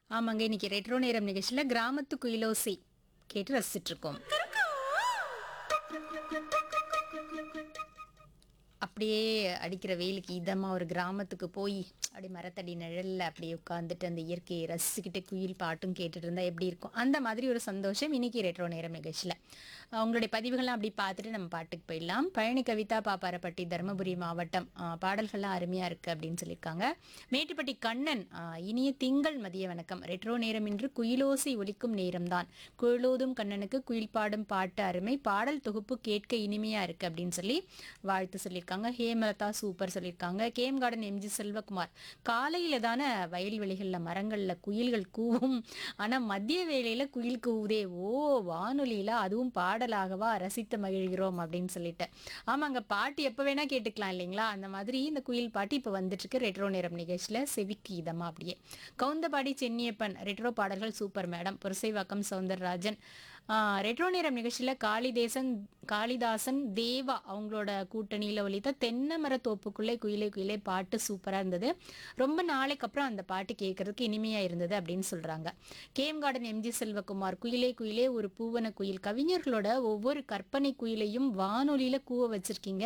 ஆமாங்க இன்னைக்கு ரெட்ரோ நேரம் நிகழ்ச்சியில கிராமத்து குயிலோசி கேட்டு ரசிச்சிட்டு இருக்கோம் அப்படியே அடிக்கிற வெயிலுக்கு இதமா ஒரு கிராமத்துக்கு போய் அப்படியே மரத்தடி நிழல்ல அப்படியே உட்காந்துட்டு அந்த இயற்கையை ரசிச்சுக்கிட்டு குயில் பாட்டும் கேட்டுட்டு இருந்தா எப்படி இருக்கும் அந்த மாதிரி ஒரு சந்தோஷம் இன்னைக்கு ரெட்ரோ நேரம் நிகழ்ச்சியில அஹ் உங்களுடைய பதிவுகள்லாம் அப்படி பார்த்துட்டு நம்ம பாட்டுக்கு போயிடலாம் பழனி கவிதா பாப்பாரப்பட்டி தருமபுரி மாவட்டம் அஹ் பாடல்கள்லாம் அருமையா இருக்கு அப்படின்னு சொல்லியிருக்காங்க மேட்டுப்பட்டி கண்ணன் அஹ் இனிய திங்கள் மதிய வணக்கம் ரெட்ரோ நேரம் இன்று குயிலோசி ஒலிக்கும் நேரம்தான் குழலோதும் கண்ணனுக்கு குயில் பாடும் பாட்டு அருமை பாடல் தொகுப்பு கேட்க இனிமையா இருக்கு அப்படின்னு சொல்லி வாழ்த்து சொல்லியிருக்காங்க ஹேமலதா சூப்பர் சொல்லியிருக்காங்க கேம் கார்டன் எம்ஜி செல்வகுமார் காலையில தானே வயல்வெளிகள்ல மரங்கள்ல குயில்கள் கூவும் ஆனா மதிய வேளையில குயில் கூவுதே ஓ வானொலியில அதுவும் பாடலாகவா ரசித்து மகிழ்கிறோம் அப்படின்னு சொல்லிட்டு ஆமாங்க பாட்டு எப்ப வேணா கேட்டுக்கலாம் இல்லைங்களா அந்த மாதிரி இந்த குயில் பாட்டு இப்ப வந்துட்டு இருக்கு ரெட்ரோ நேரம் நிகழ்ச்சியில செவிக்கு இதமா அப்படியே கவுந்தபாடி சென்னியப்பன் ரெட்ரோ பாடல்கள் சூப்பர் மேடம் புரசைவாக்கம் சவுந்தரராஜன் ஆஹ் ரெட்ரோ நேரம் நிகழ்ச்சியில காளிதேசன் காளிதாசன் தேவா அவங்களோட கூட்டணியில ஒலித்த தென்னை மர தோப்புக்குள்ளே குயிலே குயிலே பாட்டு சூப்பரா இருந்தது ரொம்ப நாளைக்கு அப்புறம் அந்த பாட்டு கேட்கறதுக்கு இனிமையா இருந்தது அப்படின்னு சொல்றாங்க கேம் கார்டன் எம்ஜி செல்வகுமார் குயிலே குயிலே ஒரு பூவன குயில் கவிஞர்களோட ஒவ்வொரு கற்பனை குயிலையும் வானொலியில கூவ வச்சிருக்கீங்க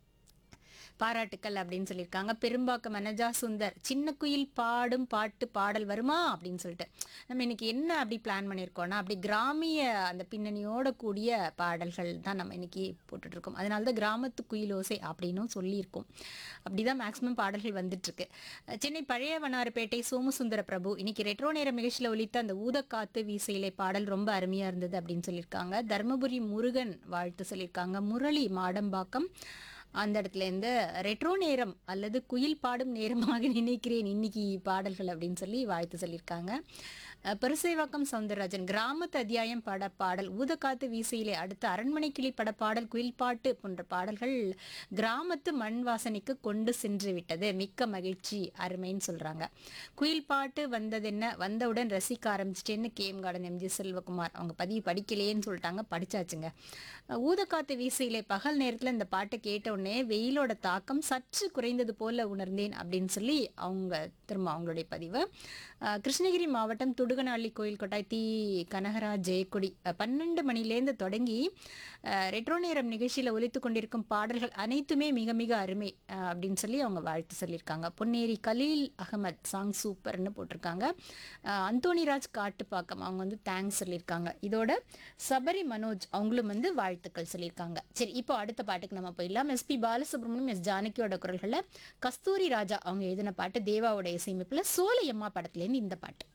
பாராட்டுக்கள் அப்படின்னு சொல்லியிருக்காங்க பெரும்பாக்கம் மனஜா சுந்தர் சின்ன குயில் பாடும் பாட்டு பாடல் வருமா அப்படின்னு சொல்லிட்டு நம்ம இன்னைக்கு என்ன அப்படி பிளான் பண்ணியிருக்கோம்னா அப்படி கிராமிய அந்த பின்னணியோட கூடிய பாடல்கள் தான் நம்ம இன்னைக்கு போட்டுட்டு இருக்கோம் அதனால தான் கிராமத்து குயிலோசை அப்படின்னும் சொல்லியிருக்கோம் அப்படிதான் மேக்ஸிமம் பாடல்கள் வந்துட்டு இருக்கு சென்னை பழைய வண்ணாரப்பேட்டை சோமசுந்தர பிரபு இன்னைக்கு ரெட்ரோ நேர நிகழ்ச்சியில் ஒலித்த அந்த ஊதக்காத்து வீசையிலே பாடல் ரொம்ப அருமையா இருந்தது அப்படின்னு சொல்லியிருக்காங்க தர்மபுரி முருகன் வாழ்த்து சொல்லியிருக்காங்க முரளி மாடம்பாக்கம் அந்த இடத்துல இருந்து ரெட்ரோ நேரம் அல்லது குயில் பாடும் நேரமாக நினைக்கிறேன் இன்னைக்கு பாடல்கள் அப்படின்னு சொல்லி வாழ்த்து சொல்லியிருக்காங்க அஹ் பெருசைவாக்கம் சவுந்தரராஜன் கிராமத்து அத்தியாயம் பட பாடல் ஊதக்காத்து வீசையிலே அடுத்து அரண்மனை கிளி பட பாடல் குயில் பாட்டு போன்ற பாடல்கள் கிராமத்து மண் வாசனைக்கு கொண்டு சென்று விட்டது மிக்க மகிழ்ச்சி அருமைன்னு சொல்றாங்க குயில் பாட்டு வந்ததென்ன வந்தவுடன் ரசிக்க ஆரம்பிச்சிட்டேன்னு கேம் கார்டன் எம்ஜி செல்வகுமார் அவங்க பதிவு படிக்கலையேன்னு சொல்லிட்டாங்க படிச்சாச்சுங்க அஹ் ஊதக்காத்து வீசையிலே பகல் நேரத்துல இந்த பாட்டை கேட்ட உடனே வெயிலோட தாக்கம் சற்று குறைந்தது போல உணர்ந்தேன் அப்படின்னு சொல்லி அவங்க திரும்ப அவங்களுடைய பதிவு அஹ் கிருஷ்ணகிரி மாவட்டம் துடுகனஹள்ளி கோயில் கொட்டாய் தி கனகராஜ் ஜெயக்குடி அஹ் பன்னெண்டு மணிலேருந்து தொடங்கி அஹ் ரெட்ரோ நேரம் நிகழ்ச்சியில் ஒலித்து கொண்டிருக்கும் பாடல்கள் அனைத்துமே மிக மிக அருமை அஹ் அப்படின்னு சொல்லி அவங்க வாழ்த்து சொல்லியிருக்காங்க பொன்னேரி கலீல் அகமத் சாங் சூப்பர்னு போட்டிருக்காங்க அஹ் அந்தோணிராஜ் காட்டுப்பாக்கம் அவங்க வந்து தேங்க்ஸ் சொல்லியிருக்காங்க இதோட சபரி மனோஜ் அவங்களும் வந்து வாழ்த்துக்கள் சொல்லியிருக்காங்க சரி இப்போ அடுத்த பாட்டுக்கு நம்ம போயிடலாம் எஸ்பி பாலசுப்ரமணியம் எஸ் ஜானகியோட குரல்களில் கஸ்தூரி ராஜா அவங்க எழுதின பாட்டு தேவாவோட இசையமைப்பில் சோலையம்மா படத்துலேருந்து இந்த பாட்டு